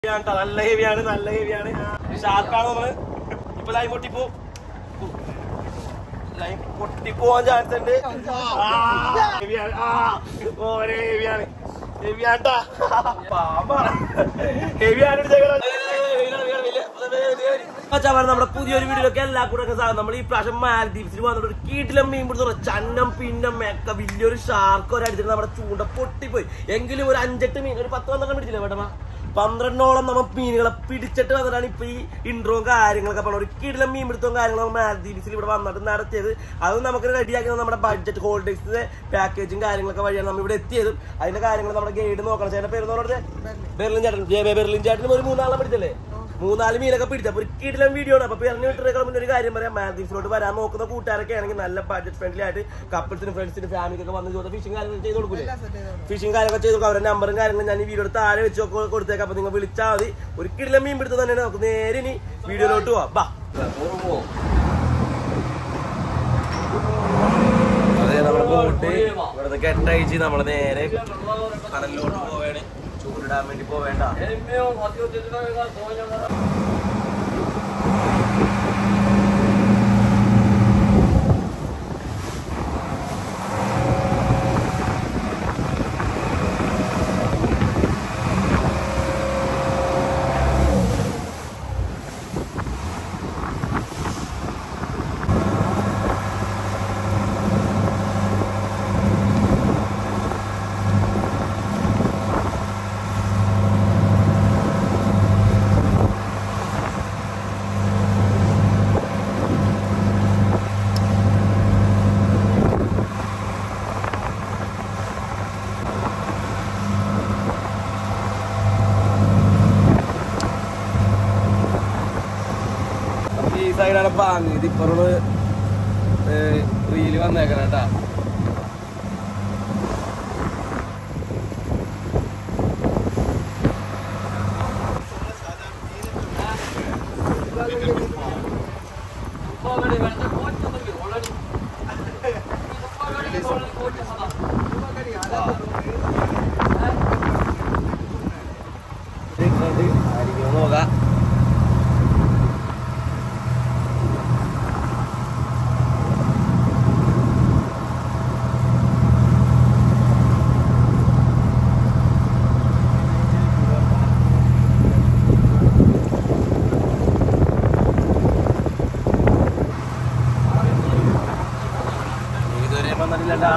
ഹെവിയാണ് ട്ടോ. നല്ല ഹെവിയാണ് നല്ല ഹെവിയാണ് ഷാർക്കാണ് നമ്മള് ഇപ്പൊ ലൈൻ പൊട്ടിപ്പോ ലൈൻ പൊട്ടിപ്പോവാൻ ചാൻസ് ഉണ്ട് ആ, ഹെവിയാണ് ആ ഓരേ ഹെവിയാണ് ഹെവിയാണ്ടാ പാമ്പാണ് ഹെവിയാണ് നമ്മുടെ പുതിയൊരു വീഡിയോയിലൊക്കെ എല്ലാ കൂടെ സാധനം നമ്മൾ ഈ പ്രാവശ്യം മാലദ്വീപ്സിൽ വന്നിട്ട് ഒരു കീട്ടിലും മീൻ പിടിച്ചു ചന്നം പിന്നം മെക്ക വലിയൊരു ഷാർക്ക് ഒരു അടിച്ചിട്ട് നമ്മുടെ ചൂണ്ട പൊട്ടിപ്പോയി എങ്കിലും ഒരു അഞ്ചെട്ട് മീൻ ഒരു പത്ത് പന്ത്രണ്ട് പിടിച്ചില്ല വേട്ടമ്മ പന്ത്രണ്ടോളം നമ്മ മീനുകളെ പിടിച്ചിട്ട് വന്നിട്ടാണ് ഇപ്പൊ ഈ ഇൻട്രോയും കാര്യങ്ങളൊക്കെ പറഞ്ഞത് ഒരു കിടിലം മീൻ പിടുത്തവും കാര്യങ്ങളും മാലദ്വീപ്സിൽ ഇവിടെ വന്നിട്ട് നടത്തിയത് അത് നമുക്ക് റെഡിയാക്കിയത് നമ്മുടെ ബഡ്ജറ്റ് ഹോൾഡേഴ്സിന്റെ പാക്കേജും കാര്യങ്ങളൊക്കെ വഴിയാണ് നമ്മൾ ഇവിടെ എത്തിയതും അതിന്റെ കാര്യങ്ങൾ നമ്മുടെ ഗൈഡ് നോക്കണം ചേട്ടൻ പേര് പറഞ്ഞത് ബെർലിൻ ചേട്ടൻ ജെ ബെ ബെർലിൻ ചേട്ടനും ഒരു മൂന്നാളെ പിടിച്ചല്ലേ മൂന്നാല് മീനൊക്കെ പിടിച്ചപ്പോ ഒരു കിടിലം വീഡിയോ ആണ് അപ്പൊ പറഞ്ഞു വിട്ടിട്ടേക്കാൾ മുന്നേ ഒരു കാര്യം പറയാം മാലദ്വീപ്സിലോട്ട് വരാൻ നോക്കുന്ന കൂട്ടുകാരൊക്കെ ആണെങ്കിൽ നല്ല ബഡ്ജറ്റ് ഫ്രണ്ട്ലി ആയിട്ട് കപ്പിൾസിനും ഫ്രണ്ട്സിനും ഫാമിലിക്കൊക്കെ വന്ന് ചോദിച്ച ഫിഷിംഗ് കാര്യങ്ങൾ ചെയ്ത് കൊടുക്കൂലേ ഫിഷിംഗ് കാര്യങ്ങളൊക്കെ ചെയ്ത് കൊടുക്കും അവരുടെ നമ്പറും കാര്യങ്ങളും ഞാൻ ഈ വീഡിയോ താഴെ വെച്ച് ഒക്കെ കൊടുത്തേക്കാം അപ്പൊ നിങ്ങൾ വിളിച്ചാൽ മതി ഒരു കിടിലം മീൻ പിടുത്തം തന്നെയാണ് നമുക്ക് നേരെ ഇനി വീഡിയോയിലോട്ട് പോവാം ബാ അതെ നമ്മുടെ ബോട്ട് ഇവിടുത്തെ കെട്ടയച്ച് നമ്മള് നേരെ കടലിലോട്ട് പോവേണ് ചൂണ്ടിടാൻ വേണ്ടി പോവേണ്ട ഈ സൈഡാണ് പാങ്ങ് ഇത് ഇപ്പറോട് റീല് വന്നേക്കണം കേട്ടാ നോക്കാം ഇതുവരെ വന്നിട്ടില്ലടാ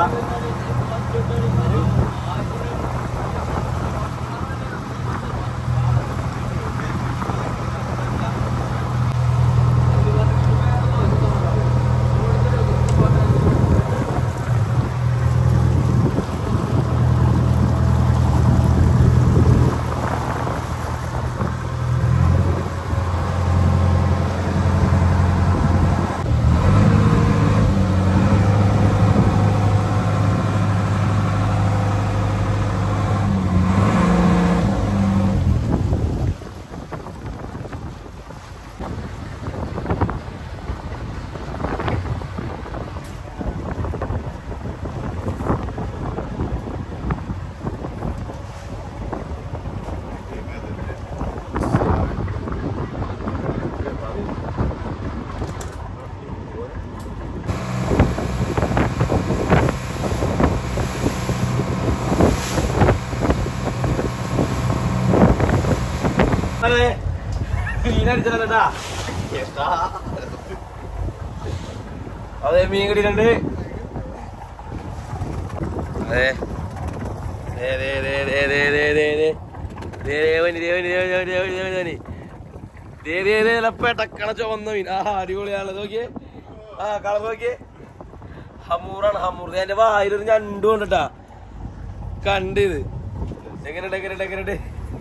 അതെ മീനടിച്ചാലട്ടാ അതെ മീൻ കിട്ടിയിട്ടുണ്ട് അതെ ദേ, ദേ, ദേ, ദേ, ദേ, ദേ, ദേ, ദേ. ദേ, ദേ, വനി, ദേ, വനി, ദേ, വനി, ദേ, വനി, ദേ, വനി, ദേ, വനി. ദേ, ദേ, ദേ, നല്ല പെടക്കണ ചുവന്ന മീൻ ആ അടിപൊളിയാണ് നോക്കിയേ ആ കളർ നോക്കിയേ ഹമൂറാണ് ഹമൂർ ദേ, എന്റെ വായിലൊരു ഞണ്ടു കൊണ്ടിട്ടാ കണ്ട് ഇത് എങ്ങനെയുണ്ട് എങ്ങനെയുണ്ട് എങ്ങനെയുണ്ട്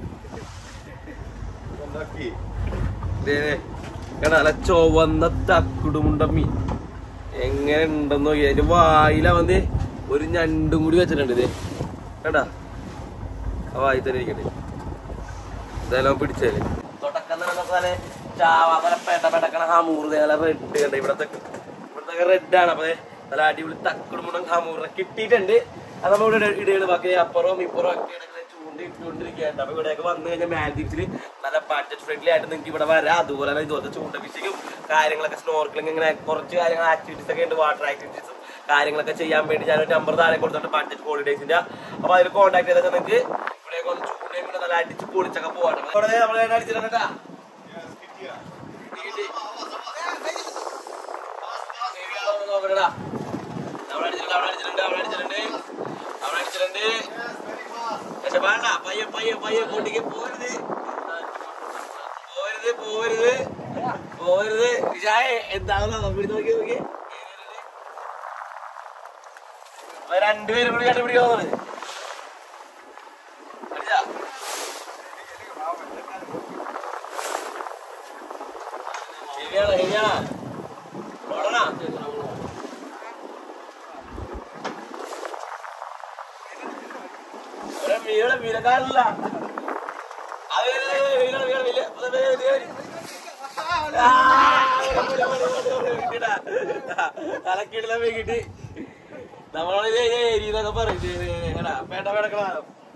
ദേ, ദേ. കണ്ടോ, നല്ല ചുവന്ന തക്കുടുമുണ്ട മീൻ എങ്ങനെ ഉണ്ടെന്ന് നോക്കി അതിന്റെ വായില വന്ന് ഒരു ഞണ്ടും കൂടി വെച്ചിട്ടുണ്ട് ഇതേ കണ്ടാ ആ വായി തന്നെ ഇരിക്കട്ടെ ഇതെല്ലാം പിടിച്ചേല് തുടക്കം തന്നെ നോക്കാതെ ചാവാതെ പെട പെടക്കണ ഹമൂർ നല്ല റെഡ് കണ്ട ഇവിടത്തെ ഇവിടത്തെ റെഡ് ആണ് അപ്പൊ ദേ നല്ല അടിപൊളി തക്കുടുമുണ്ടൻ ഹമൂറിനെ കിട്ടിയിട്ടുണ്ട് അത് നമ്മൾ ഇവിടെ ഇടയാണ് ബാക്കി അപ്പുറവും ഇപ്പുറവും ഒക്കെ ചൂണ്ട ചൂണ്ടിട്ടുകൊണ്ടിരിക്കുകയാണ് അപ്പൊ ഇവിടെയൊക്കെ വന്നു കഴിഞ്ഞാൽ മാൽദീപ്സിൽ നല്ല ബഡ്ജറ്റ് ഫ്രണ്ട്ലി ആയിട്ട് നിങ്ങൾക്ക് ഇവിടെ വരാം അതുപോലെ തന്നെ ഇതുപോലത്തെ ചൂണ്ട ഫിഷിങ്ങും കാര്യങ്ങളൊക്കെ സ്നോർക്കലിംഗ് ഇങ്ങനെ കുറച്ച് കാര്യങ്ങൾ ആക്ടിവിറ്റീസ് ഒക്കെ ഉണ്ട് വാട്ടർ ആക്ടിവിറ്റീസും കാര്യങ്ങളൊക്കെ ചെയ്യാൻ വേണ്ടി ഞാൻ ഒരു നമ്പർ താഴെ കൊടുത്തിട്ടുണ്ട് ബഡ്ജറ്റ് ഹോളിഡേസിന്റെ അപ്പൊ അതിൽ കോൺടാക്ട് ചെയ്താൽ നിങ്ങൾക്ക് ഇവിടെയൊക്കെ ഒന്ന് ചൂണ്ടയും കൂടെ നല്ല അടിച്ച് പൊളിച്ചൊക്കെ പോവാണ് ഇവിടെ നമ്മളെ അടിച്ചിട്ടാ നോക്കണടാ അവിടെ അടിച്ചിട്ടുണ്ട് അവിടെ അടിച്ചിട്ടുണ്ട് അവിടെ അടിച്ചിട്ടുണ്ട് അവിടെ അടിച്ചിട്ടുണ്ട് പക്ഷെ വേണ്ട പയ്യെ പയ്യെ പയ്യെ പൊട്ടിക്ക് പോരുത് പോരുത് പോരുത് പോരുത് വിശായ എന്താണെന്ന് പിടിച്ച് നോക്കി നോക്കി അപ്പൊ രണ്ടുപേരും കൂടി കണ്ടുപിടിക്കാവുന്നത് അടിച്ചാ ശരിയാണ് ശരിയാണ് ഓടണ ഇവിടെ വീട് വീരക്കാരല്ല അത് വീടാണ് വീട് വലിയ തലക്കിടില കിട്ടി നമ്മളോട് ഏരിയെന്നൊക്കെ പറയും പേട്ട പേടക്കണ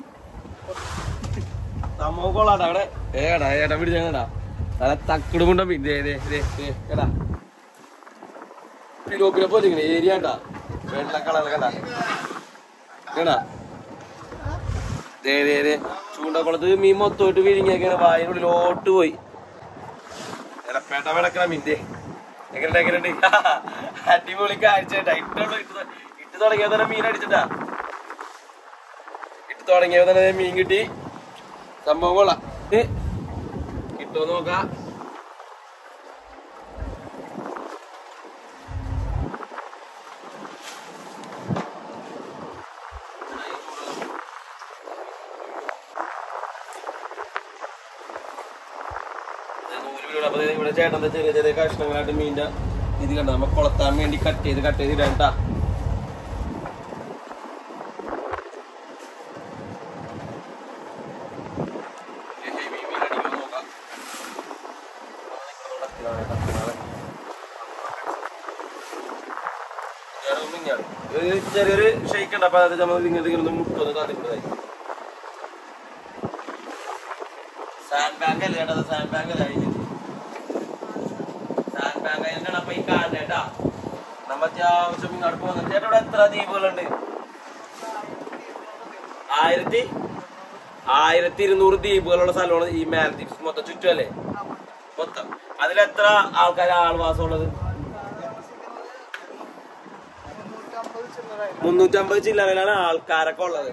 സംഭവം കൊള്ളാട്ടാ അവിടെ ഏടാ ഏട്ടാ പിടിച്ചാ നല്ല തക്കിടുമുണ്ട പിന്നെ ഏടാ പിലോപ്പിനെ പോലെ ഇങ്ങനെ ഏരിയ കണ്ടാ വെള്ള കളർ കണ്ടാ കേടാ ദേ ദേ ദേ ചൂണ്ടക്കുളത്ത് മീൻ മൊത്തമായിട്ട് വിരിഞ്ഞേക്കാണ് വായനുള്ളിലോട്ട് പോയി പേട്ട വിളക്കണ മീൻ്റെ എങ്ങനെയുണ്ട് എങ്ങനെയുണ്ട് അടിപൊളി കാഴ്ച കേട്ടാ ഇട്ടുള്ള ഇട്ട് ഇട്ട് തുടങ്ങിയ തന്നെ മീൻ അടിച്ചിട്ടാ ഇട്ട് തുടങ്ങിയ തന്നെ ദേ മീൻ കിട്ടി സംഭവം കൊള്ളാം ഏ, കിട്ടുമോ നോക്കാം അപ്പൊ ദേ ഇവിടെ ചേട്ടൻ ദേ ചെറിയ ചെറിയ കഷ്ണങ്ങളായിട്ട് മീൻ്റെ ഇത് കണ്ട നമ്മ കൊളത്താൻ വേണ്ടി കട്ട് ചെയ്ത് കട്ട് ചെയ്ത് ഇടാട്ടാ ചെറിയൊരു ഷെയ്ക്ക് ഉണ്ട് അപ്പൊ അത് നമ്മൾ ഇങ്ങനത്തെ ഇങ്ങനെ മുട്ടൊന്ന് കാത്തിക്കുന്നതായി സാൻഡ് ബാങ്ക് അല്ലേ ചേട്ടാ സാൻഡ് ബാങ്ക് അല്ല കഴിഞ്ഞത് സാൻഡ് ബാങ്ക് അതിനാണ് അപ്പൊ ഈ കാണുന്നത് കേട്ടാ നമ്മ അത്യാവശ്യം ഇങ്ങോട്ട് പോകുന്നത് ചേട്ടാ ഇവിടെ എത്ര ദ്വീപുകളുണ്ട് ആയിരത്തി ആയിരത്തി ഇരുന്നൂറ് ദ്വീപുകളുള്ള സ്ഥലമാണ് ഈ മാലദ്വീപ്സ് മൊത്തം ചുറ്റുമല്ലേ മൊത്തം അതിലെത്ര ആൾക്കാർ ആൾവാസം ഉള്ളത് മുന്നൂറ്റമ്പത് ചില്ലറയിലാണ് ആൾക്കാരൊക്കെ ഉള്ളത്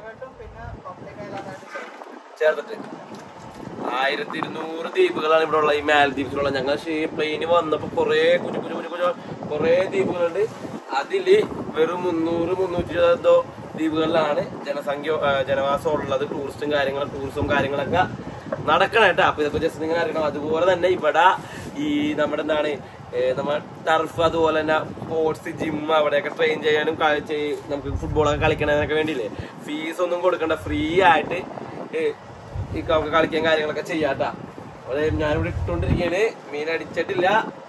ചേർത്തിട്ട് ആയിരത്തി ഇരുന്നൂറ് ദ്വീപുകളാണ് ഇവിടെ ഉള്ള ഈ മാലദ്വീപ്സിലുള്ള ഞങ്ങൾ പ്ലെയിന് വന്നപ്പോ കൊറേ കുഞ്ഞു കുഞ്ഞു കുഞ്ഞു കുഞ്ഞു കൊറേ ദ്വീപുകളുണ്ട് അതില് വെറും മുന്നൂറ് മുന്നൂറ്റി എന്തോ ദ്വീപുകളിലാണ് ജനസംഖ്യ ആ, ജനവാസം ഉള്ളത് ടൂറിസ്റ്റും കാര്യങ്ങളും ടൂറിസവും കാര്യങ്ങളൊക്കെ നടക്കണം കേട്ടോ അപ്പൊ ഇതൊക്കെ ജസ്റ്റ് നിങ്ങൾ അറിയണം അതുപോലെ തന്നെ ഇവിടെ ഈ നമ്മുടെ എന്താണ് ഏ, നമ്മ ടർഫ് അതുപോലെ തന്നെ സ്പോർട്സ് ജിം അവിടെയൊക്കെ ട്രെയിൻ ചെയ്യാനും ക- ചെയ്- നമുക്ക് ഫുട്ബോളൊക്കെ കളിക്കണതിനൊക്കെ വേണ്ടിയില്ലേ ഫീസ് ഒന്നും കൊടുക്കണ്ട ഫ്രീ ആയിട്ട് ഏ, ഈ നമുക്ക് കളിക്കാൻ കാര്യങ്ങളൊക്കെ ചെയ്യാട്ടാ അതെ ഞാനിവിടെ ഇട്ടുകൊണ്ടിരിക്കുകയാണ് മീൻ അടിച്ചിട്ടില്ല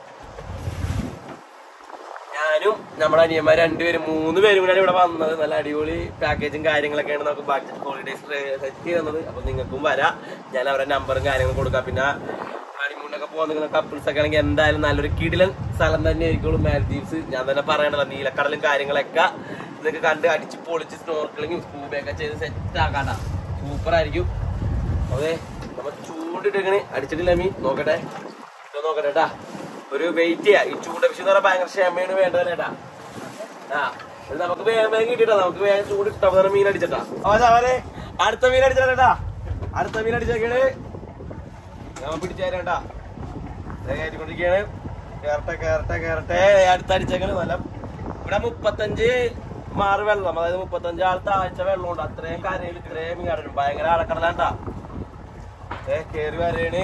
ഞാനും നമ്മുടെ അനിയന്മാർ രണ്ടുപേരും മൂന്ന് പേരും കൂടെയാണ് ഇവിടെ വന്നത് നല്ല അടിപൊളി പാക്കേജും കാര്യങ്ങളൊക്കെയാണ് നമുക്ക് ബഡ്ജറ്റ് ഹോളിഡേസ് സെറ്റ് ചെയ്യുന്നത് അപ്പൊ നിങ്ങൾക്കും വരാം ഞാൻ അവരുടെ നമ്പറും കാര്യങ്ങളും കൊടുക്കാം പിന്നെ ഹണിമൂണൊക്കെ പോകാൻ നിൽക്കുന്ന കപ്പിൾസ് ഒക്കെ ആണെങ്കിൽ എന്തായാലും നല്ലൊരു കിടിലൻ സ്ഥലം തന്നെ ആയിരിക്കുള്ളൂ മാലദ്വീപ്സ് ഞാൻ തന്നെ പറയണല്ലോ നീലക്കടലും കാര്യങ്ങളൊക്കെ നിങ്ങൾക്ക് കണ്ട് അടിച്ച് പൊളിച്ച് സ്നോർക്കലിങ്ങും സ്കൂബയൊക്കെ ചെയ്ത് സെറ്റ് ആക്കാട്ടാ സൂപ്പർ ആയിരിക്കും അതെ നമ്മൾ ചൂണ്ടിട്ടിങ്ങനെ അടിച്ചിട്ടില്ല മീൻ നോക്കട്ടെ ഇത് നോക്കട്ടെ ട്ടാ. ഒരു വെയിറ്റ് ചെയ്യാ ഈ ചൂണ്ട ഫിഷ് എന്ന് പറഞ്ഞാൽ ഭയങ്കര ക്ഷമയാണ് വേണ്ടത് കേട്ടാ ആ ഇത് നമുക്ക് വേഗം വേഗം കിട്ടിട്ടാ നമുക്ക് വേഗം ചൂട് ഇട്ടാ അപ്പൊ തന്നെ മീൻ അടിച്ചിട്ടാ അവരെ അടുത്ത മീൻ അടിച്ചാ അടുത്ത മീൻ അടിച്ചേക്കാണ് ഞാൻ പിടിച്ചേരാണ്ടാ കയറ്റിക്കൊണ്ടിരിക്കുകയാണ് കേറട്ടെ കേറട്ടെ കേറട്ടെ അടുത്ത അടിച്ചേക്കാണ് നല്ല ഇവിടെ മുപ്പത്തഞ്ച് മാറ് വെള്ളം അതായത് മുപ്പത്തഞ്ച് ആൾ താഴ്ച വെള്ളമുണ്ട് അത്രയും കരയിൽ ഇത്രയും മീൻ കടലും ഭയങ്കര ആഴക്കടലാണ്ടാ ഏ കേറി വരേണ്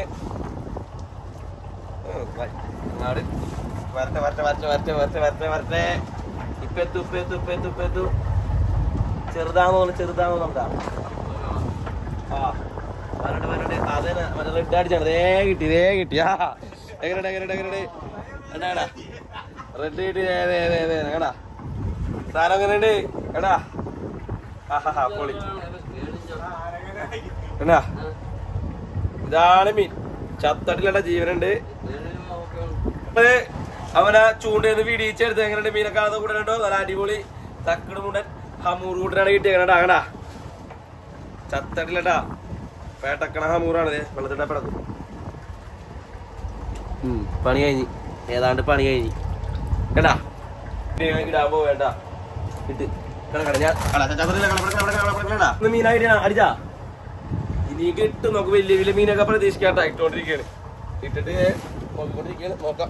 ഉം, വ- അങ്ങാട് വരട്ടെ വരട്ടെ വരട്ടെ വരട്ടെ വരട്ടെ വരട്ടെ വരട്ടെ ഇപ്പെത്തു ഇപ്പെത്തു ഇപ്പെത്തു ഇപ്പെത്തു ചെറുതാന്ന് തോന്നുന്നു ചെറുതാന്ന് തോന്നുന്നുണ്ടാ ആ വരട്ടെ വരട്ടെ അതന്നെ മറ്റേ റെഡ് അടിച്ചാണ് ദേ കിട്ടി ദേ കിട്ടി ആ എങ്ങനെയുണ്ട് എങ്ങനെയുണ്ട് എങ്ങനെയുണ്ട് എടാ എടാ റെഡ് കിട്ടി ദേ ദേ ദേ ദേ എടാ സാധനം എങ്ങനെയുണ്ട് എടാ ആ ഹാ ഹാ പൊളി എന്നാ ഇതാണ് മീൻ ചത്തട്ടിലുള്ള ജീവനുണ്ട് അപ്പൊ അവനാ ചൂണ്ടേന്ന് വീടിച്ചെടുത്ത് എങ്ങനെയുണ്ട് മീനൊക്കെ കാണുന്ന കൂടെ കേട്ടോ നല്ല അടിപൊളി തക്കട് മുണ്ടൻ ഹമൂർ കൂട്ടനാണ് കിട്ടിയത് അങ്ങടാ ചത്തട്ടില്ലട്ടാ പേട്ടക്കണ ഹമൂറാണ് വെള്ളത്തിട്ട പിടക്കും പണി കഴിഞ്ഞ് ഏതാണ്ട് പണി കഴിഞ്ഞ് കേട്ടാ ഇടാൻ പോവേണ്ട ഇട്ട് കിടക്കട ഞാൻ അടാ, ചാ, ചാ, കിടക്കട, കിടക്കട, കിടക്കട, കിടക്കട, കിടക്കട. ഇന്ന് മീനായിട്ട് അടിച്ചാ ഇനി കിട്ടും നമുക്ക് വലിയ വലിയ മീനൊക്കെ പ്രതീക്ഷിക്കാട്ട ഇട്ടോണ്ടിരിക്കുകയാണ് ഇട്ടിട്ട് നോക്കിക്കൊണ്ടിരിക്കുകയാണ് നോക്കാം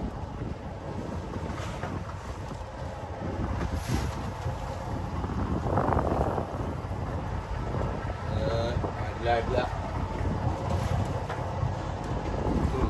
ഏഹ്, അടില്ല, അടില്ല. ഉം.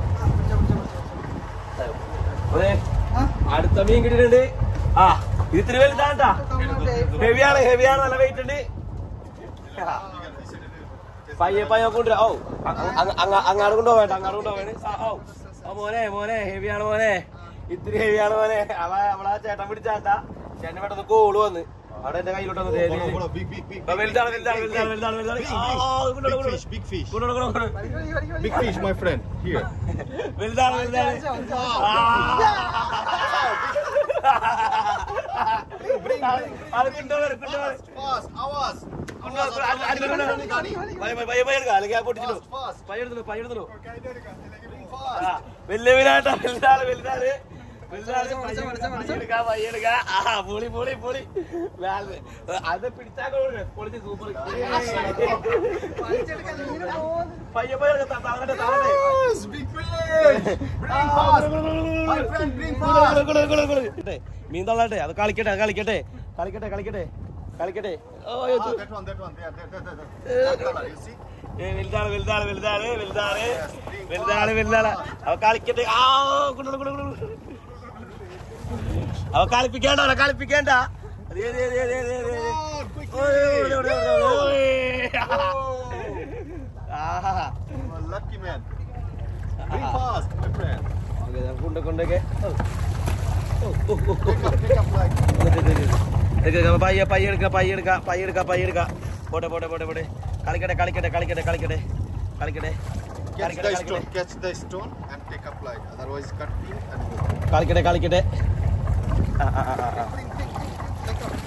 അതെ അടുത്ത മീൻ കിട്ടിയിട്ടുണ്ട് ആ ഇത് ഇത്തിരി വലുതാണ്ടാ ഹെവിയാണ് ഹെവിയാണ് നല്ല വെയിറ്റ് ഉണ്ട് ആ. പയ്യെ പയ്യെ കൊണ്ടുവരാ ഓ അ- അ- അങ്ങ- അങ്ങാട് കൊണ്ടുപോവേണ്ട അങ്ങാട് കൊണ്ടുപോവേണ്ട ആ, ഓ ആ മോനെ മോനെ ഹെവിയാണ് മോനെ ഇത്തിരി ഹെവിയാണ് മോനെ അവ അവളാ ചേട്ടൻ പിടിച്ചാട്ടാ ചേട്ടൻ പെട്ടെന്ന് കോള് വന്ന് അവിടെ എന്റെ കയ്യിലോട്ട് വന്ന് ദേ, ദേ, ദേ. Bolo, big, big, big, ആ, വലുതാണ് വലുതാണ് വലുതാണ് വലുതാണ് വലുതാണ് ആ, ആ, കൊണ്ടുവാ, big കൊണ്ടുവാ. fish, big fish. കൊണ്ടുവാ, കൊണ്ടുവാ, കൊണ്ടുവാ. Big fish, my friend. Here. വലുതാണ് വലുതാണ് ആ. അത് കൊണ്ടുപോയി കൊണ്ടുപോയി Fast, awas. കൊണ്ടുവാ, കൊണ്ടുവാ. അടി- അടി- കൊണ്ടുവാ. പയ്യെ, പയ്യെ, പയ്യെ, പയ്യെ എടുക്കാം. അല്ലെങ്കിൽ ആ പൊട്ടിച്ചിട്ടു. Fast, fast. പയ്യെ എടുത്തുള്ളൂ, പയ്യെ എടുത്തുള്ളൂ. Bring ആ, fast. വലിയ മീനാട്ടാ വലുതാണ് വലുതാണ് വലുതാണ് പയ്യെ എടുക്കാം, പയ്യെ എടുക്കാം. ആ, പൊളി പൊളി പൊളി വേറെ. അത് പിടിച്ചാ കൊള്ളു. പൊളിച്ച് സൂപ്പർ പയ്യെ പയ്യെ എടുക്കാം. ത- താഴട്ടെ, താഴട്ടെ. Yes, big fish. Bring ആ, fast. കൊടു, കൊടു, കൊടു, കൊടു, My കൊടു. friend, bring കൊടു, fast. കൊടു, കൊടു, കൊടു, കൊടു. ഇട്ടെ, മീൻ തള്ളട്ടെ അത് കളിക്കട്ടെ അത് കളിക്കട്ടെ കളിക്കട്ടെ കളിക്കട്ടെ കളിക്കട്ടെ ഓ യോ, Ah, ചു- that one, that one. There, there, there, there. there. That color, you see? ഏ, വലുതാണ് വലുതാണ് വലുതാണ് വലുതാണ് വലുതാണ് വലുതാണ് അവ കളിക്കട്ടെ ആ കൊണ്ടു കൊണ്ടു കൊണ്ടു അവ കളിപ്പിക്കേണ്ട അവനെ കളിപ്പിക്കേണ്ട ദേ, ദേ, ദേ, ദേ, ദേ, ദേ. Oh, quick ഓയ്, ഓയ്, ഓയ്, ഓയ്, ഓയ്, ഓയ്. Oh, ആഹാ. I'm a lucky man. Bring Ah. fast, my friend. Okay, ദേ, കൊണ്ട് കൊണ്ടൊക്കെ ഓ. ഓ, ഓ, ഓ, ഓ. Pick up, pick up like. എടുക്ക, എടുക്ക, പയ്യെ പയ്യെ എടുക്ക പയ്യെ എടുക്ക പയ്യെ എടുക്ക പയ്യെ എടുക്ക പോട്ടെ പോട്ടെ പോട്ടെ പോട്ടെ കളിക്കട്ടെ കളിക്കട്ടെ കളിക്കട്ടെ കളിക്കട്ടെ കളിക്കട്ടെ Catch കളിക്കട്ടെ the കളിക്കട്ടെ stone, catch the stone and take up like. Otherwise, cut in and go. കളിക്കട്ടെ കളിക്കട്ടെ ആ, ആ, ആ, ആ, ആ. Bring, bring, bring, bring. Take up.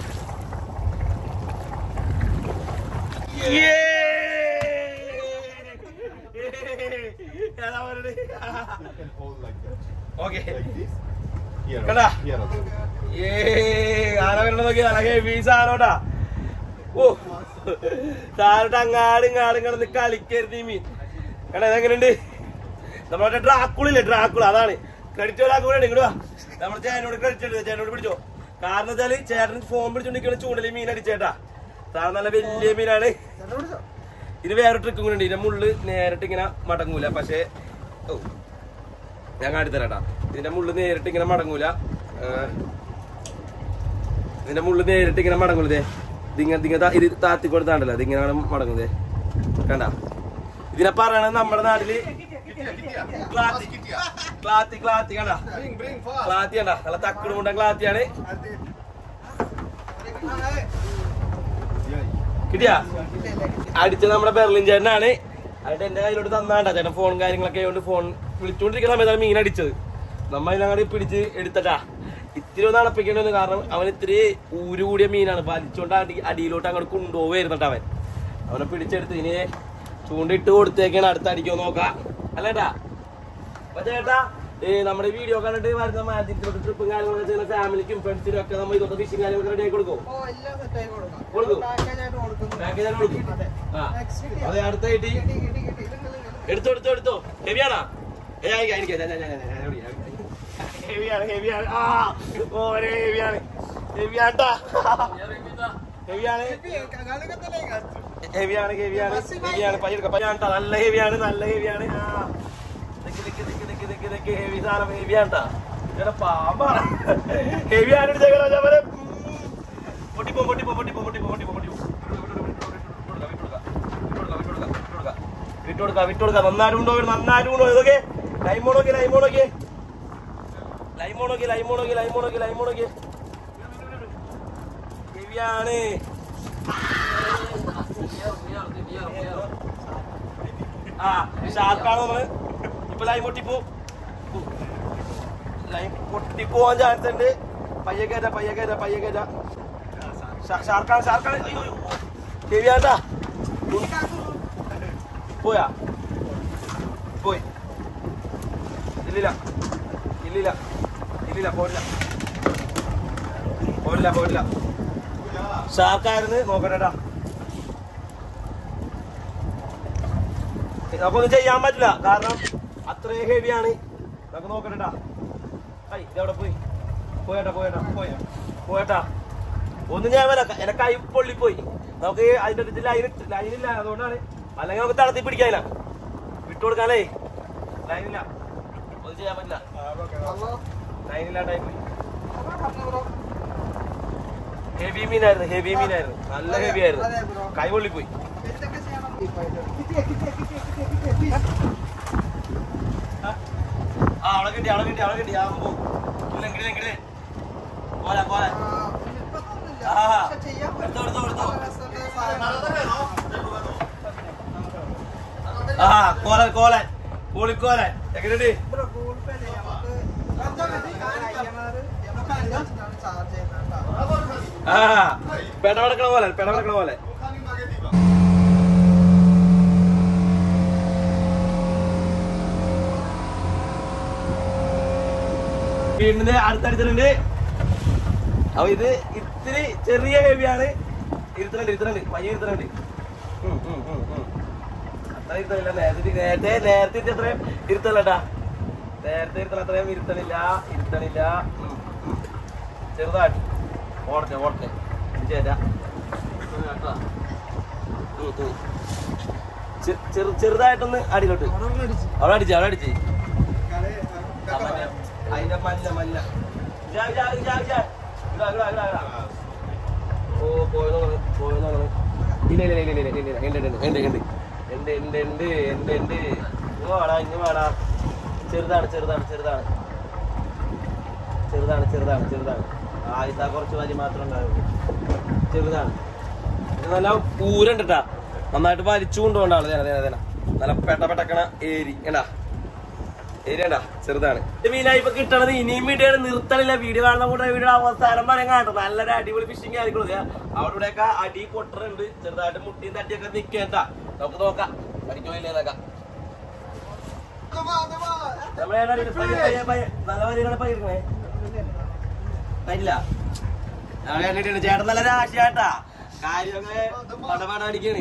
ഏതാ പറയണേ? You can hold like that. Okay. Like this. Here. Kada. also, Here. also. ഏയ്, ആന വരണ നോക്കി നല്ല ഹെവി സാധനോട്ടാ ഓ സാധനട്ട് അങ്ങാടും ഇങ്ങാടും കിടന്ന് കളിക്കരുത് ഈ മീൻ കണ്ടാ ഇതെങ്ങനെയുണ്ട് നമ്മുടെ ഡ്രാക്കുളില്ലേ ഡ്രാക്കുള അതാണ് ക്രെഡിറ്റ് ഒരാൾക്ക് കൂടെ ഇങ്ങോട്ട് വാ നമ്മുടെ ചേട്ടനോട് ക്രെഡിറ്റ് എടുത്ത് ചേട്ടനോട് പിടിച്ചോ കാരണം വെച്ചാല് ചേട്ടൻ ഫോൺ പിടിച്ചോണ്ടിരിക്കുന്ന ചൂണ്ടല് മീൻ അടിച്ചേട്ടാ സാധനം നല്ല വലിയ മീനാണ് ഇത് വേറെ ട്രിക്കും കൂടെ ഉണ്ട് ഇതിന്റെ മുള്ള് നേരിട്ട് ഇങ്ങനെ മടങ്ങൂല പക്ഷേ ഓ ഞാൻ കാണിത്തരാട്ടാ ഇതിന്റെ മുള്ള് നേരിട്ട് ഇങ്ങനെ മടങ്ങൂല ഏഹ്, ഇതിന്റെ മുള്ള് നേരിട്ട് ഇങ്ങനെ മടങ്ങൂലേ ഇതിങ്ങനെ ഇതിങ്ങനെ ഇത് താത്തി കൊടുത്താണ്ടല്ലോ ഇതിങ്ങനെ മടങ്ങുന്നേ കണ്ട ഇതിനെ പറയണത് നമ്മുടെ നാട്ടില് ക്ലാത്തി ക്ലാത്തി ക്ലാത്തി കണ്ട Bring, bring fast. ക്ലാത്തി കണ്ട നല്ല തക്കട് കൊണ്ട ക്ലാത്തിയാണ് കിട്ടിയാ അടിച്ച നമ്മുടെ ബെർലിൻ ചേട്ടനാണ് അതിട്ട് എന്റെ കയ്യിലോട്ട് തന്നാണ്ട ചേട്ടൻ ഫോൺ കാര്യങ്ങളൊക്കെ ആയതുകൊണ്ട് ഫോൺ വിളിച്ചോണ്ടിരിക്കുന്ന സമയത്താണ് മീൻ അടിച്ചത് നമ്മ അതിനങ്ങോട്ട് പിടിച്ച് എടുത്തട്ടാ ഇത്തിരി ഒന്ന് അടപ്പിക്കേണ്ടി കാരണം അവൻ ഇത്തിരി ഊര് കൂടിയ മീനാണ് വലിച്ചോണ്ട് അടി അടിയിലോട്ട് അങ്ങോട്ട് കൊണ്ടുപോവായിരുന്നിട്ട് അവൻ അവനെ പിടിച്ചെടുത്ത് ഇനി ചൂണ്ടിട്ട് കൊടുത്തേക്കാണ് അടുത്ത അടിക്കോ നോക്കാം അല്ലേട്ടാ അപ്പൊ ചേട്ടാ ഏ നമ്മുടെ വീഡിയോ കണ്ടിട്ട് വരുന്ന മാറ്റിട്ട് ട്രിപ്പും കാര്യങ്ങളൊക്കെ ചെയ്യുന്ന ഫാമിലിക്കും ഫ്രണ്ട്സിനും ഒക്കെ നമ്മൾ ഇതൊക്കെ ഫിഷിംഗ് കാര്യങ്ങളൊക്കെ റെഡി ആക്കി കൊടുക്കും ഓ, എല്ലാം set ആക്കി കൊടുക്കാം. കൊടുക്കും. Package ആയിട്ട് കൊടുക്കുന്നു. പാക്കേജ് കൊടുക്കും അതെ. ആ Next കിട്ടിയോ? അതെ അടുത്തായിട്ട് കിട്ടി, കിട്ടി, കിട്ടി. ഇത് ഇങ്ങള് ഇങ്ങള് എടുത്തോ എടുത്തോ എടുത്തോ ഹെവിയാണോ ഏ എനിക്ക് എനിക്ക് ഞാൻ- ഞാൻ- ഞാൻ- ഞാൻ- ഞാൻ ഓടി, ഞാൻ ഓടി. ഹെവിയാണ് ഹെവിയാണ് ആ ഓരേ ഹെവിയാണ് ഹെവിയാട്ടാ ഹെവിയാണ് കകാലൊക്കത്തല്ലേ കാണിച്ചു. ഹെവിയാണ് ഹെവിയാണ് ഹെവിയാണ് പയ്യെടുക്ക പയ്യാണ്ടാ നല്ല ഹെവിയാണ് നല്ല ഹെവിയാണ് ആ നിക്ക് നിക്ക് നിക്ക് നിക്ക് നിക്ക് നിക്ക് ഹെവി സാധനം ഹെവിയാണ്ടാ ഇവിടെ പാമ്പാണ് ഹെവിയാണ് എടുത്തേക്കണോ ഞാൻ പറയാം പൊട്ടിപ്പോ പൊട്ടിപ്പോ പൊട്ടിപ്പോ പൊട്ടിപ്പോ പൊട്ടിപ്പോ പൊട്ടിപ്പോ വിട്ടുകൊടുക്ക വിട്ടുകൊടുക്ക നന്നാരും ഉണ്ടോ നന്നാരും ഉണ്ടോ ഇതൊക്കെ ലൈമോണോക്കി ലൈമോണോക്കി ലൈമോണോക്കി ലൈമോണോക്കി ലൈമോണോക്കി ലൈമോണോക്കി ഹെവിയാണ് ആ ഷാർക്കാണ് നമ്മള് ഇപ്പൊ ലൈൻ പൊട്ടിപ്പോ ലൈൻ പൊട്ടിപ്പോവാൻ ചാൻസ് ഉണ്ട് പയ്യെ കയറ്റാ പയ്യെ കയറ്റാ പയ്യെ കയറ്റാ ഷാ- ഷാർക്കാണ് ഷാർക്കാണ് അയ്യോ ശരിയാട്ടാ പോയാ പോയി ഇല്ലില്ല ഇല്ലില്ല ഇല്ലില്ല പോരില്ല പോരില്ല പോരില്ല ഷാർക്കായിരുന്നു നോക്കട്ടെടാ നമുക്കൊന്നും ചെയ്യാൻ പറ്റില്ല കാരണം അത്രയും ഹെവിയാണ് നമുക്ക് നോക്കട്ടെടാ ഐ ഇതെവിടെ പോയി പോയേട്ടാ പോയേട്ടാ പോയാ പോയേട്ടാ ഒന്നും ഞാൻ വരാം എന്റെ കൈ പൊള്ളിപ്പോയി നമുക്ക് അതിന്റെ അടുത്ത് ലൈൻ ലൈനില്ല അതുകൊണ്ടാണ് അല്ലെങ്കിൽ നമുക്ക് തളർത്തി പിടിക്കാനില്ല വിട്ടുകൊടുക്കാനേ ലൈനില്ല ഒന്നും ചെയ്യാൻ പറ്റില്ല ലൈനില്ലാണ്ടായി പോയി ഹെവി മീനായിരുന്നു ഹെവി മീനായിരുന്നു നല്ല ഹെവി ആയിരുന്നു കൈ പൊള്ളിപ്പോയി ആ അവളെ കിട്ടി അവളെ കിട്ടി അവളെ കിട്ടി ആ പോ ഇല്ല ഇങ്ങടെ ഇങ്ങടെ പോരാ പോരാ എടുത്തോ എടുത്തോ എടുത്തോ ആ കോലൻ കോലൻ കോളിക്കോലൻ എങ്ങനെയുണ്ട് ആ പെടവടക്കണ പോലെ പെടവടക്കണ പോലെ വീടിന്റെ അടുത്തടുത്തിട്ടുണ്ട് അപ്പൊ ഇത് ഇത്തിരി ചെറിയ ഹെവിയാണ് ഇരുത്തലുണ്ട് ഇരുത്തലുണ്ട് പയ്യ ഇരുത്തലുണ്ട് ഉം, ഉം, ഉം, ഉം. അത്ര ഇരുത്തലില്ല നേരത്തെ നേരത്തെ നേരത്തെ ഇരുത്തി അത്രയും ഇരുത്തല്ലട്ടാ നേരത്തെ ഇരുത്തൽ അത്രയും ഇരുത്തണില്ല ഇരുത്തണില്ല ഉം, ഉം. ചെറുതായിട്ട് ഓടട്ടെ ഓടട്ടെ ചേട്ടാ ചെറു ചെറുതായിട്ടൊന്ന് അടിയിലോട്ട് അവിടെ അടിച്ച് അവിടെ അടിച്ച് ആ, മഞ്ഞ. അതിന്റെ മഞ്ഞ മഞ്ഞ ഇതാ, ഇതാ, ഇതാ, ഇതാ. ഇതാ, ഇതാ, ഇതാ, ഇതാ. ഓ പോയെന്നോള് പോയെന്നോള് ഇല്ല ഇല്ല ഇല്ല ഇല്ല ഇല്ല ഇല്ല ഉണ്ട് ഉണ്ട് ഉണ്ട് ഉണ്ട് ഉണ്ട് ഉണ്ട് ഉണ്ട് ഉണ്ട് ഉണ്ട് ഇങ്ങ് വാടാ ഇങ്ങ് വാടാ ചെറുതാണ് ചെറുതാണ് ചെറുതാണ് ചെറുതാണ് ചെറുതാണ് ചെറുതാണ് ആദ്യത്തെ കുറച്ച് വലി മാത്രം ഉണ്ടാവുള്ളൂ ചെറുതാണ് ഇത് നല്ല ഊരുണ്ട് ട്ടാ നന്നായിട്ട് വലിച്ചു കൊണ്ടുപോകണ്ട ആള് തേന തേന തേന നല്ല പെട്ട പെട്ടക്കണ ഏരി കണ്ടാ ഏരി കണ്ടാ ചെറുതാണ് ഇത് മീനായി ഇപ്പൊ കിട്ടണത് ഇനിയും വീഡിയോ നിർത്തണില്ല വീഡിയോ കാണുന്ന കൂടെ വീഡിയോ അവസാനം പറയാൻ കാണട്ടെ നല്ലൊരു അടിപൊളി ഫിഷിംഗ് ആയിരിക്കും അവിടെ ഇവിടെയൊക്കെ അടി പൊട്ടറുണ്ട് ചെറുതായിട്ട് മുട്ടിയും തട്ടിയൊക്കെ നിക്കേട്ടാ നമുക്ക് നോക്കാം അടിക്കോ ഇല്ലേ നോക്കാം നമ്മളെ ഏതാ ഇത്? പയ്യെ, പയ്യെ, പയ്യെ. നല്ല വരികളെ പയ്യേ പറ്റില്ല ഞങ്ങളെ കണ്ടിട്ടുണ്ട് ചേട്ടൻ നല്ല രാശിയാട്ടാ കാര്യമൊക്കെ പടപാട അടിക്കാണ്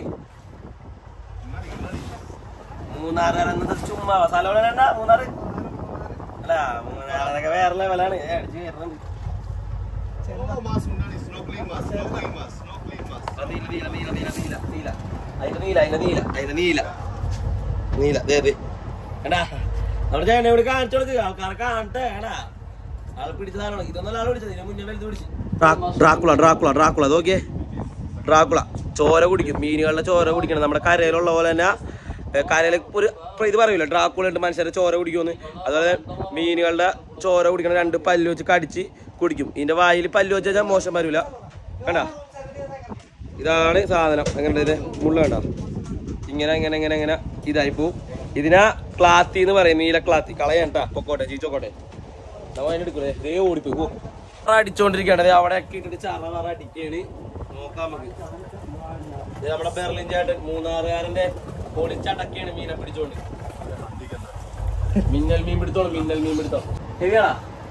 മൂന്നാറുകാരൻ എന്നത് ചുമ്മാ സ്ഥലം എവിടെ വേണ്ട മൂന്നാറ് അല്ല മൂന്നാറൊക്കെ വേറെ ലെവലാണ് ഏ, അടിച്ച് കയറുന്നുണ്ട് Oh, mas unani, snorkeling mas, snorkeling mas, snorkeling mas. ആ, നീല നീല നീല നീല നീല നീല അതിന്റെ നീല അതിന്റെ നീല അതിന്റെ നീല നീല ദേ ദേ എടാ നമ്മുടെ ചേട്ടനെ ഇവിടെ കാണിച്ചു കൊടുക്കുക ആൾക്കാരെ കാണട്ടെ എടാ ആള് പിടിച്ചതാണ് ഇതൊന്നും ആൾ പിടിച്ചത് ഇതിന് മുന്നേ വലുത് പിടിച്ചു ഡ്രാക്കുള ഡ്രാക്കുള ഡ്രാക്കുള നോക്കിയേ ഡ്രാക്കുള ചോര കുടിക്കും മീനുകളുടെ ചോര കുടിക്കണം നമ്മുടെ കരയിലുള്ള പോലെ തന്നെ ഏ, കരയിൽ ഒരു ഇപ്പൊ ഇത് പറയൂല ഡ്രാക്കുള ഉണ്ട് മനുഷ്യരെ ചോര കുടിക്കുമെന്ന് അതുപോലെ മീനുകളുടെ ചോര കുടിക്കണ രണ്ട് പല്ല് വെച്ച് കടിച്ച് കുടിക്കും ഇതിന്റെ വായിൽ പല്ല് വെച്ച് കഴിഞ്ഞാൽ മോശം വരൂല കണ്ടാ ഇതാണ് സാധനം എങ്ങനെ ഇത് മുള്ള കണ്ട ഇങ്ങനെ ഇങ്ങനെ ഇങ്ങനെ ഇങ്ങനെ ഇതായി പോവും ഇതിനാ ക്ലാത്തി എന്ന് പറയും നീല ക്ലാത്തി കളയണ്ട പൊക്കോട്ടെ ചീച്ചോക്കോട്ടെ നമ്മൾ അതിനെടുക്കൂലേ ദേ ഓടിപ്പോയി പോ അടിച്ചോണ്ടിരിക്കണത് അവിടെ ഒക്കെ ഇട്ടിട്ട് ചറ പറ അടിക്കാണ് നോക്കാം നമുക്ക് ഇത് നമ്മുടെ ബെർലിൻ ചേട്ടൻ മൂന്നാറുകാരന്റെ പൊളിച്ചടക്കാണ് മീനെ പിടിച്ചോണ്ട് മിന്നൽ മീൻ പിടുത്തോളൂ മിന്നൽ മീൻ പിടുത്തോ ശരിയാടാ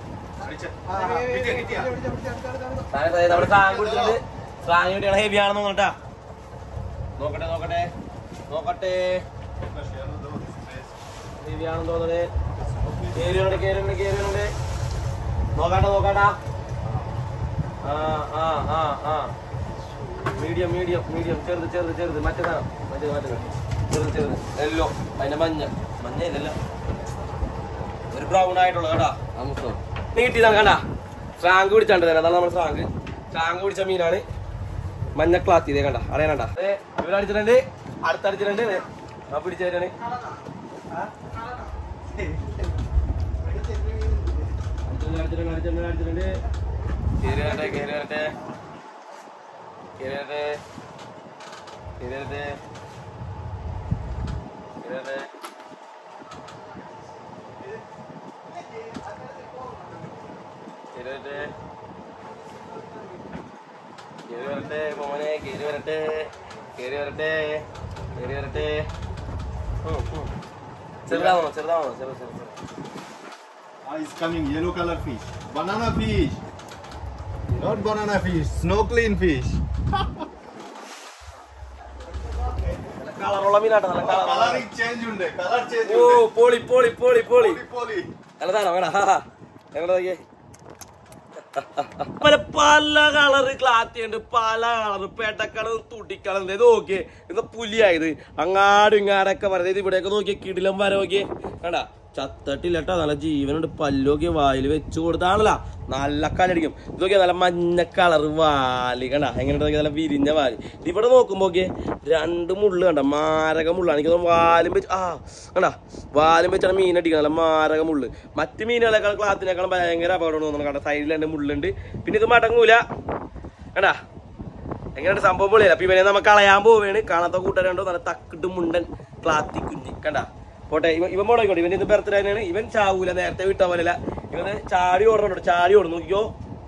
നമ്മുടെ സാങ് പിടിച്ചിട്ടുണ്ട് സാങ് എവിടെയാണ് ഹെവി ആണെന്ന് നോക്കട്ടാ നോക്കട്ടെ നോക്കട്ടെ നോക്കട്ടെ ഹെവി ആണെന്ന് തോന്നണേ കേറിയുണ്ട് കേറിയുണ്ട് കേറിയുണ്ട് നോക്കാട്ടെ നോക്കാട്ടാ ആ ആ ആ ആ മീഡിയം മീഡിയം മീഡിയം ചെറുത് ചെറുത് ചെറുത് മറ്റേതാണ് മറ്റേത് മറ്റേത് ചെറുത് ചെറുത് എല്ലോ അതിന്റെ മഞ്ഞ മഞ്ഞ ഇതല്ല ഒരു ബ്രൗൺ ആയിട്ടുള്ള കേട്ടാ നീട്ടിയതാണ് കണ്ടാ സ്രാങ്ക് പിടിച്ചാണ്ട് തരാം അതാണ് നമ്മുടെ സ്രാങ്ക് സ്രാങ്ക് പിടിച്ച മീനാണ് മഞ്ഞ ക്ലാത്ത് ഇതേ കണ്ട അറിയാനണ്ട ഇവിടെ അടിച്ചിട്ടുണ്ട് അടുത്തടിച്ചിട്ടുണ്ട് ദേ, ആ പിടിച്ചവരാണ് അടിച്ചിട്ടുണ്ട് അടിച്ചിട്ടുണ്ട് അടിച്ചിട്ടുണ്ട് കേറി വരട്ടെ കേറി വരട്ടെ കേറി വരട്ടെ കേറി വരട്ടെ കേറി വരട്ടെ കേറി വരട്ടെ മോനെ കേറി വരട്ടെ കേറി വരട്ടെ കേറി വരട്ടെ ഉം, ഉം. ചെറുതാണോ ചെറുതാണോ ചെറു ചെറു ചെറു Ah, it's coming. Yellow color fish. Banana fish. Not banana fish. Snorkeling fish. കളറുള്ള മീനാട്ടോ നല്ല കളറുള്ള Coloring change ഉണ്ട്. Color change ഓ ഉണ്ട്. പോളി പോളി പോളി പോളി Poly, poly. നല്ലതാണോ വേടാ എങ്ങോട്ട് നോക്കിയേ പല പല കളറ് ക്ലാത്തിയുണ്ട് പല കളറ് പെട്ടക്കളർ തുട്ടിക്കളർ ഇത് നോക്കിയേ ഇത് പുലിയായത് അങ്ങാടും ഇങ്ങാടൊക്കെ പറയുന്നത് ഇത് ഇവിടെയൊക്കെ നോക്കിയേ കിടിലം വര നോക്കിയേ കണ്ടാ ചത്തട്ടില്ല കേട്ടോ നല്ല ജീവനുണ്ട് പല്ലൊക്കെ വായിൽ വെച്ച് കൊടുത്താണല്ലോ നല്ല കലടിക്കും ഇത് നോക്കിയാ നല്ല മഞ്ഞ കളറ് വാല് കണ്ട എങ്ങനെ നോക്കിയാ നല്ല വിരിഞ്ഞ വാല് ഇത് ഇവിടെ നോക്കുമ്പോ നോക്കിയേ രണ്ട് മുള്ള് കണ്ട മാരക മുള്ളാണ് എനിക്ക് തോന്നുന്നു വാലും വെച്ച് ആ കണ്ട വാലും വെച്ചാണ് മീൻ അടിക്കുന്നത് നല്ല മാരക മുള്ള് മറ്റ് മീനുകളെക്കാൾ ക്ലാത്തിനേക്കാളും ഭയങ്കര അപകടം തോന്നുന്നു കണ്ട സൈഡിൽ രണ്ട് മുള്ളുണ്ട് പിന്നെ ഇത് മടങ്ങൂല കണ്ടാ എങ്ങനെയാണ് സംഭവം പൊളിയല്ല അപ്പൊ ഇവനെ നമുക്ക് കളയാൻ പോവുകയാണ് കാണാത്ത കൂട്ടുകാരുണ്ടോ നല്ല തക്കിട്ട് മുണ്ടൻ ക്ലാത്തി കുഞ്ഞി കണ്ട പോട്ടെ ഇവൻ ഇവൻ മോളായിക്കോട്ടെ ഇവൻ ഇത് ബർത്ത്ഡേ തന്നെയാണ് ഇവൻ ചാവൂല നേരത്തെ വിട്ട പോലെയല്ല ഇവന് ചാടി ഓടണുണ്ട് ചാടി ഓടും നോക്കിക്കോ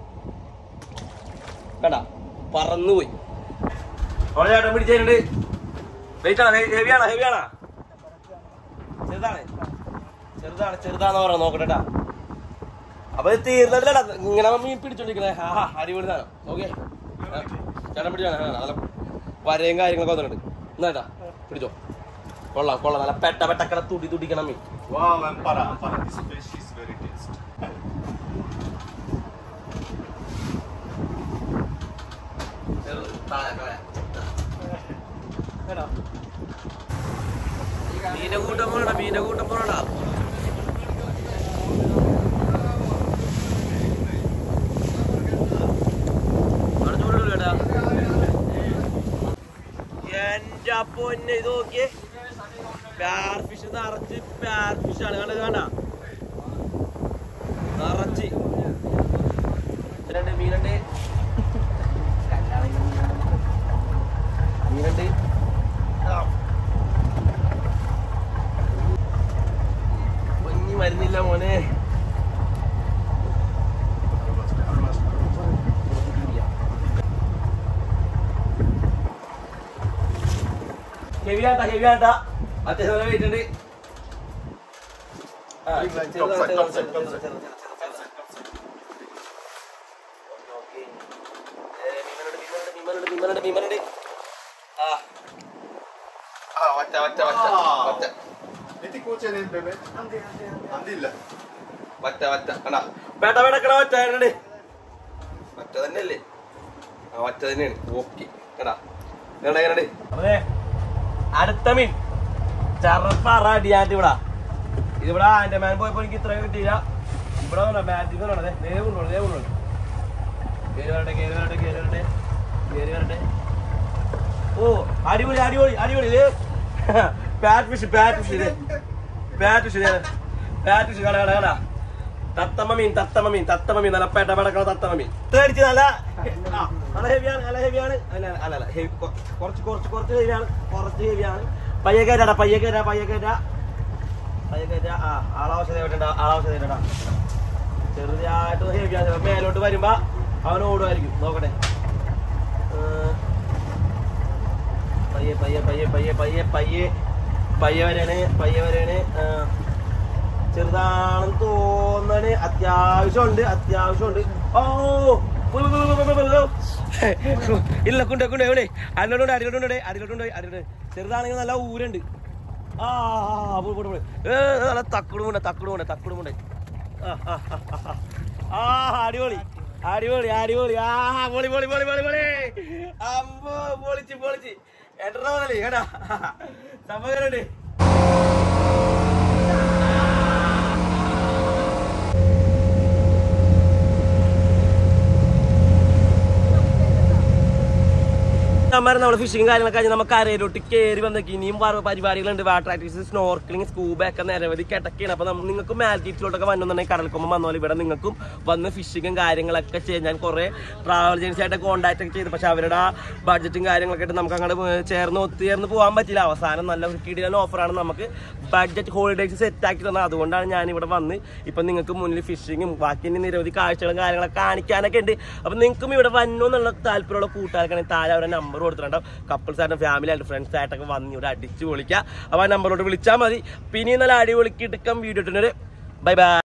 കണ്ട പറന്നുപോയി അവിടെ ചേട്ടൻ പിടിച്ചിട്ടുണ്ട് വെയിറ്റ് ആണ് ഹെവിയാണോ ഹെവിയാണോ ചെറുതാണ് ചെറുതാണ് ചെറുതാന്ന് പറയാം നോക്കട്ടെട്ടാ അപ്പൊ ഇത് തീർന്നിട്ടില്ലടാ ഇങ്ങനെ മീൻ പിടിച്ചോണ്ടിരിക്കണേ ആ ആ, അടിപൊളി സാധനം ഓക്കെ ചേട്ടൻ പിടിച്ചാണ് നല്ല വരയും കാര്യങ്ങളൊക്കെ വന്നിട്ടുണ്ട് എന്നാ പിടിച്ചോ കൊള്ളാം കൊള്ളാം നല്ല പെട്ട പെട്ടക്കട തുടി തുടിക്കണം മീൻ Wow, Ampara. Ampara. This fish is very tasty. മീനെ കൂട്ടം പോണ മീനെ കൂട്ടം പോണ എന്റെ പൊന്നെ ഇത് നോക്കിയേ പാർ ഫിഷ് നിറച്ച് പാർ ഫിഷ് ആണ് കണ്ടത് കണ്ട നിറച്ച് രണ്ട് മീനുണ്ട് മീനുണ്ട് ആ. പൊങ്ങി വരുന്നില്ല മോനെ ഹെവി ആട്ടാ ഹെവി ആട്ടാ അത്യാവശ്യം നല്ല വെയിറ്റ് ഉണ്ട് ആ, ചെറുതാണ്, ചെറുതാണ്, ചെറുതാണ്, ചെറുതാണ്, ചെറുതാണ്, ചെറുതാണ്. Okay, okay. ഏ, മീനുണ്ട്, മീനുണ്ട്, മീനുണ്ട്, മീനുണ്ട്, മീനുണ്ട്. ആ. ആ, ഒറ്റ, ഒറ്റ, ഒറ്റ, ഒറ്റ. Iti kuche name, bebe? Andilla. ഒറ്റ ഒറ്റ കണ്ടാ പേട്ട പേടക്കട ഒറ്റ ഉണ്ട് ഒറ്റ തന്നെയല്ലേ ആ ഒറ്റ തന്നെയാണ് ഓക്കെ കണ്ടാ എങ്ങനെ എങ്ങനെ അതെ അടുത്ത മീൻ ചെറുപ്പറ അടിയാണ്ട് ഇവിടെ ഇതിവിടെ ആൻഡ് മാൻ പോയപ്പോ എനിക്ക് ഇത്രയും കിട്ടിയില്ല ഇവിടെ മാറ്റിക്ക് വേണേ ദേവുള്ളൂ ദേവുള്ളൂ കേറി വരട്ടെ കേറി വരട്ടെ കേറി വരട്ടെ കേറി വരട്ടെ ഓ അടിപൊളി അടിപൊളി അടിപൊളി ഇത് പാറ്റ് ഫിഷ് പാറ്റ് ഫിഷ് ഇത് പാറ്റ് ഫിഷ് പാറ്റ് ഫിഷ് കട കട കട തത്തമ്മ മീൻ തത്തമ്മ മീൻ തത്തമ്മ മീൻ നല്ല പെട്ട പെടക്കണ തത്തമ്മ മീൻ അടിച്ച് നല്ല ആ, നല്ല ഹെവിയാണ് നല്ല ഹെവിയാണ് അല്ല അല്ല അല്ല ഹെവി കുറച്ച് കുറച്ച് കുറച്ച് ഹെവിയാണ് കുറച്ച് ഹെവിയാണ് പയ്യെ കയറ്റാ പയ്യെ കയറ്റാ പയ്യെ കയറ്റാ പയ്യെ കയറ്റാ ആ ആളാവശ്യത ആളാവശ്യത ചെറുതായിട്ട് ഹെവിയാണ് മേലോട്ട് വരുമ്പോ അവൻ ഓടുമായിരിക്കും നോക്കട്ടെ ഏ, പയ്യെ പയ്യെ പയ്യെ പയ്യെ പയ്യെ പയ്യെ പയ്യെ വരാണ് പയ്യെ വരാണ് ആ, ചെറുതാണെന്ന് തോന്നണ് അത്യാവശ്യം ഉണ്ട് അത്യാവശ്യം ഉണ്ട് ഓ പോയി, പോയി, പോയി, പോയി, പോയി, പോയി. ഇല്ല കൊണ്ട് കൊണ്ട് എവിടെ അടിലോട്ടുണ്ട് അടിലോട്ടുണ്ട് അടിലോട്ടുണ്ട് അടിലോട്ട് ചെറുതാണെങ്കിൽ നല്ല ഊരുണ്ട് ആ ആ, പോയി, പോയി, പോയി. ഏ, നല്ല തക്കുടുമുണ്ട് തക്കുടുമുണ്ട് തക്കുടുമുണ്ട് ആ ആ, ആ, ആ, ആ. ആ അടിപൊളി അടിപൊളി അടിപൊളി ആ പൊളി പൊളി പൊളി പൊളി പൊളി അമ്പോ പൊളിച്ച് പൊളിച്ച് എത്ര പോലെ കേട്ടാ സംഭവം ചങ്ങന്മാരെ നമ്മൾ ഫിഷിങ് കാര്യങ്ങളൊക്കെ കഴിഞ്ഞ് നമുക്ക് കരയിലോട്ട് കയറി വന്നേക്ക് ഇനിയും വേറെ പരിപാടികളുണ്ട് വാട്ടർ ആക്ടിവിറ്റീസ് സ്നോർക്കിളിംഗ് സ്കൂബ ഒക്കെ നിരവധി കിടക്കുകയാണ് അപ്പൊ നമ്മ- നിങ്ങൾക്ക് മാൽദീപ്സിലോട്ടൊക്കെ വന്നുണ്ടെങ്കിൽ കടൽക്കൊമ്പം വന്ന പോലെ ഇവിടെ നിങ്ങൾക്കും വന്ന് ഫിഷിങ്ങും കാര്യങ്ങളൊക്കെ ചെയ്യാൻ ഞാൻ കുറെ ട്രാവൽ ഏജൻസി ആയിട്ട് കോൺടാക്ട് ഒക്കെ ചെയ്തു പക്ഷെ അവരുടെ ആ ബഡ്ജറ്റും കാര്യങ്ങളൊക്കെ ആയിട്ട് നമുക്ക് അങ്ങോട്ട് ചേർന്ന് ഒത്തുചേർന്ന് പോകാൻ പറ്റില്ല അവസാനം നല്ല ഒരു കിടിലൻ ഓഫറാണ് നമുക്ക് ബഡ്ജറ്റ് ഹോളിഡേസ് സെറ്റ് ആക്കി തന്നത് അതുകൊണ്ടാണ് ഞാൻ ഇവിടെ വന്ന് ഇപ്പൊ നിങ്ങൾക്ക് മുന്നിൽ ഫിഷിങ്ങും ബാക്കി ഇനി നിരവധി കാഴ്ചകളും കാര്യങ്ങളൊക്കെ കാണിക്കാനൊക്കെ ഉണ്ട് അപ്പൊ നിങ്ങൾക്കും ഇവിടെ വന്നു എന്നുള്ള താല്പര്യമുള്ള കൂട്ടുകാർക്കാണെങ്കിൽ താഴെ അവരുടെ നമ്പർ കൊടുത്തിട്ടുണ്ടാവും കപ്പിൾസ് ആയിട്ട് ഫാമിലി ആയിട്ട് ഫ്രണ്ട്സ് ആയിട്ടൊക്കെ വന്ന് ഇവിടെ അടിച്ച് പൊളിക്കുക അപ്പൊ ആ നമ്പറോട് വിളിച്ചാൽ മതി പിന്നെ നല്ല അടിപൊളിക്ക് എടുക്കാം വീഡിയോ ഇട്ടിട്ടുണ്ട് ബൈ ബൈ